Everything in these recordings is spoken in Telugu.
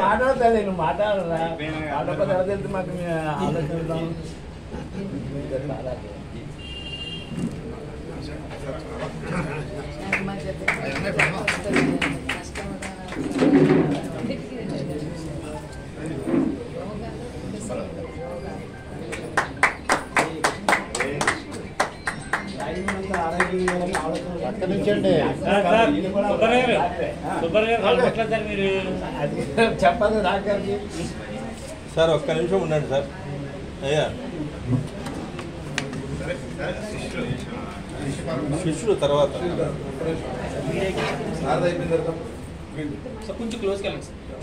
మాట్లాడతాను నువ్వు మాట్లాడరా మాట్లాడకపోతే ఎలా తెలుసు మాకు మీ ఆలోచిద్దాం అక్కడి నుంచండి సార్, సార్, సుబ్బయ్య గారు, సుబ్బయ్య గారు కలపట్లేదు సార్ మీరు అది చెప్పాలి రాగారికి సార్ ఒక్క నిమిషం ఉండండి సార్ అయ్యా శిష్యుడు తర్వాత కొంచెం క్లోజ్ వెళ్ళండి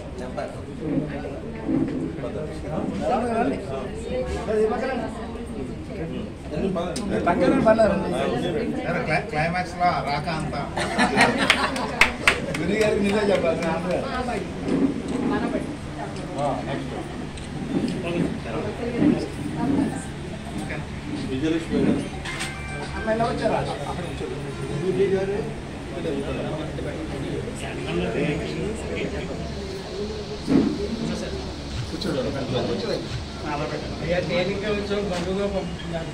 పక్కన పడారండి క్లైమాక్స్ లో రాక అంతా గురి గారికి నిజే చెప్పాలి నా అమ్మ గారు. విజయలక్ష్మి గారు అమ్మాయి ఎలా వచ్చారా అయ్యా తేలిగ్గా వచ్చాం బంధువుగా పంపించాను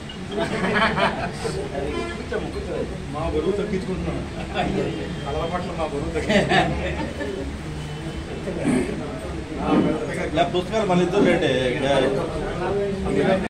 మా బరువు తగ్గించుకుంటున్నాం అలవాట్ల మా బరువు తగ్గించుకుంటున్నాం పుస్తకాలు మన ఇద్దరు రండి